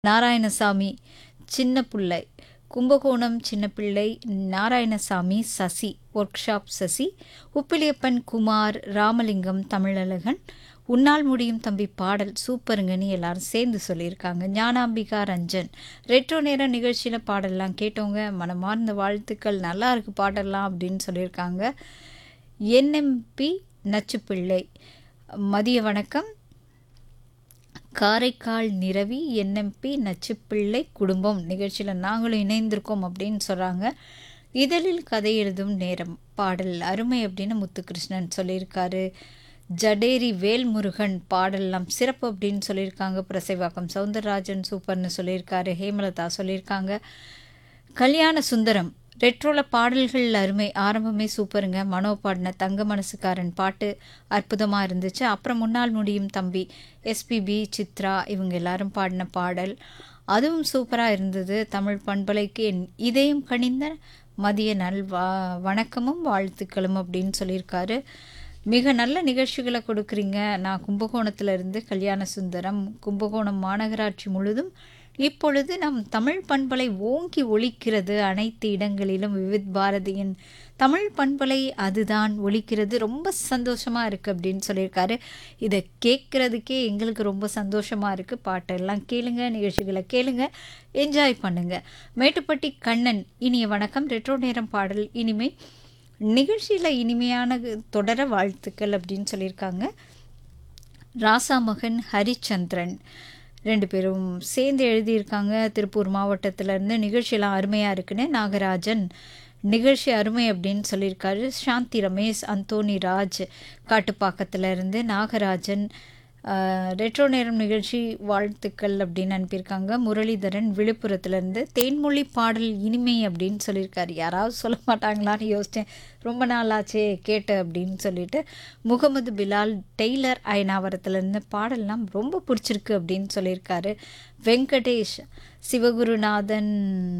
நாராயணசாமி சின்ன பிள்ளை கும்பகோணம் சின்ன பிள்ளை நாராயணசாமி சசி ஒர்க் ஷாப் சசி உப்பிலியப்பன் குமார் ராமலிங்கம் தமிழழகன் உன்னால் முடியும் தம்பி பாடல் சூப்பருங்கன்னு எல்லாரும் சேர்ந்து சொல்லியிருக்காங்க ஞானாம்பிகா ரஞ்சன் ரெட்ரோ நேரம் நிகழ்ச்சியில் பாடலாம் கேட்டவங்க மனமார்ந்த வாழ்த்துக்கள் நல்லா இருக்கு பாடலாம் அப்படின்னு சொல்லியிருக்காங்க என்எம்பி நச்சுப்பிள்ளை மதிய வணக்கம் காரைக்கால் நிரவி என்எம்பி நச்சுப்பிள்ளை குடும்பம் நிகழ்ச்சியில் நாங்களும் இணைந்திருக்கோம் அப்படின்னு சொல்கிறாங்க இதழில் கதை எழுதும் நேரம் பாடல் அருமை அப்படின்னு முத்துகிருஷ்ணன் சொல்லியிருக்காரு ஜடேரி வேல்முருகன் பாடலாம் சிறப்பு அப்படின்னு சொல்லியிருக்காங்க பிரசைவாக்கம் சவுந்தரராஜன் சூப்பர்னு சொல்லியிருக்காரு ஹேமலதா சொல்லியிருக்காங்க கல்யாண சுந்தரம் ரெட்ரோல பாடல்கள் அருமை ஆரம்பமே சூப்பருங்க மனோ பாடின தங்க மனசுக்காரன் பாட்டு அற்புதமாக இருந்துச்சு அப்புறம் முன்னால் முடியும் தம்பி எஸ்பிபி சித்ரா இவங்க எல்லாரும் பாடின பாடல் அதுவும் சூப்பராக இருந்தது தமிழ் பண்பலைக்கு என் இதயம் கனிந்த மதிய நல் வா வணக்கமும் வாழ்த்துக்களும் அப்படின்னு சொல்லியிருக்காரு மிக நல்ல நிகழ்ச்சிகளை கொடுக்குறீங்க நான் கும்பகோணத்துல இருந்து கல்யாண சுந்தரம் கும்பகோணம் மாநகராட்சி முழுதும் இப்பொழுது நம் தமிழ் பண்பலை ஓங்கி ஒலிக்கிறது அனைத்து இடங்களிலும் விவித் பாரதியின் தமிழ் பண்பலை அதுதான் ஒலிக்கிறது ரொம்ப சந்தோஷமாக இருக்குது அப்படின்னு சொல்லியிருக்காரு இதை கேட்குறதுக்கே எங்களுக்கு ரொம்ப சந்தோஷமாக இருக்குது பாட்டெல்லாம் கேளுங்க நிகழ்ச்சிகளை கேளுங்க என்ஜாய் பண்ணுங்க மேட்டுப்பட்டி கண்ணன் இனிய வணக்கம் ரெட்ரோ நேரம் பாடல் இனிமே நிகழ்ச்சியில் இனிமையான தொடர வாழ்த்துக்கள் அப்படின்னு சொல்லியிருக்காங்க ராசா மகன் ஹரிச்சந்திரன் ரெண்டு பேரும் சேர்ந்து எழுதியிருக்காங்க திருப்பூர் மாவட்டத்திலேருந்து நிகழ்ச்சியெல்லாம் அருமையாக இருக்குன்னு நாகராஜன் நிகழ்ச்சி அருமை அப்படின்னு சொல்லியிருக்காரு சாந்தி ரமேஷ் அந்தோனி ராஜ் காட்டுப்பாக்கத்தில் இருந்து நாகராஜன் ரெட்ரோ நேரம் நிகழ்ச்சி வாழ்த்துக்கள் அப்படின்னு அனுப்பியிருக்காங்க முரளிதரன் விழுப்புரத்துலேருந்து தேன்மொழி பாடல் இனிமை அப்படின்னு சொல்லியிருக்காரு யாராவது சொல்ல மாட்டாங்களான்னு யோசித்தேன் ரொம்ப நாள் ஆச்சே கேட்டு அப்படின்னு சொல்லிட்டு முகமது பிலால் டெய்லர் அயனாவரத்துலேருந்து பாடல்லாம் ரொம்ப பிடிச்சிருக்கு அப்படின்னு சொல்லியிருக்காரு வெங்கடேஷ் சிவகுருநாதன்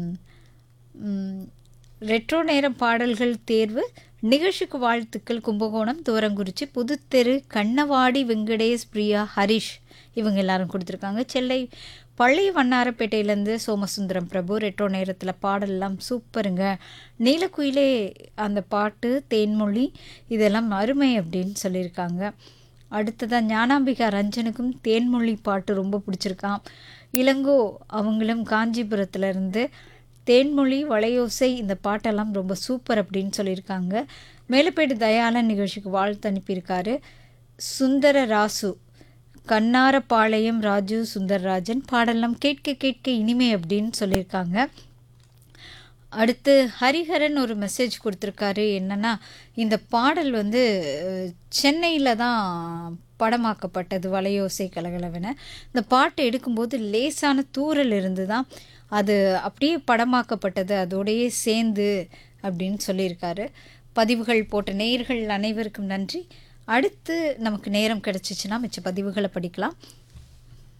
ரெட்ரோ நேர பாடல்கள் தேர்வு நிகழ்ச்சிக்கு வாழ்த்துக்கள் கும்பகோணம் தூரங்குறிச்சி புதுத்தெரு கண்ணவாடி வெங்கடேஷ் பிரியா ஹரிஷ் இவங்க எல்லாரும் கொடுத்துருக்காங்க செல்லை பழைய வண்ணாரப்பேட்டையிலேருந்து சோமசுந்தரம் பிரபு ரெட்ரோ நேரத்தில் பாடலாம் சூப்பருங்க நீலக்குயிலே அந்த பாட்டு தேன்மொழி இதெல்லாம் அருமை அப்படின்னு சொல்லியிருக்காங்க அடுத்ததாக ஞானாம்பிகா ரஞ்சனுக்கும் தேன்மொழி பாட்டு ரொம்ப பிடிச்சிருக்கான் இளங்கோ அவங்களும் காஞ்சிபுரத்துலேருந்து தேன்மொழி வளையோசை இந்த பாட்டெல்லாம் ரொம்ப சூப்பர் அப்படின்னு சொல்லியிருக்காங்க மேலப்பேடு தயாளன் நிகழ்ச்சிக்கு வாழ்த்து அனுப்பியிருக்காரு சுந்தர ராசு கண்ணாரப்பாளையம் ராஜு சுந்தரராஜன் பாடலாம் கேட்க கேட்க இனிமை அப்படின்னு சொல்லியிருக்காங்க அடுத்து ஹரிஹரன் ஒரு மெசேஜ் கொடுத்துருக்காரு என்னென்னா இந்த பாடல் வந்து சென்னையில் தான் படமாக்கப்பட்டது வலையோசை கலகலவென இந்த பாட்டு எடுக்கும்போது லேசான தூரல் இருந்து தான் அது அப்படியே படமாக்கப்பட்டது அதோடையே சேர்ந்து அப்படின்னு சொல்லியிருக்காரு பதிவுகள் போட்ட நேயர்கள் அனைவருக்கும் நன்றி அடுத்து நமக்கு நேரம் கிடச்சிச்சின்னா மிச்ச பதிவுகளை படிக்கலாம்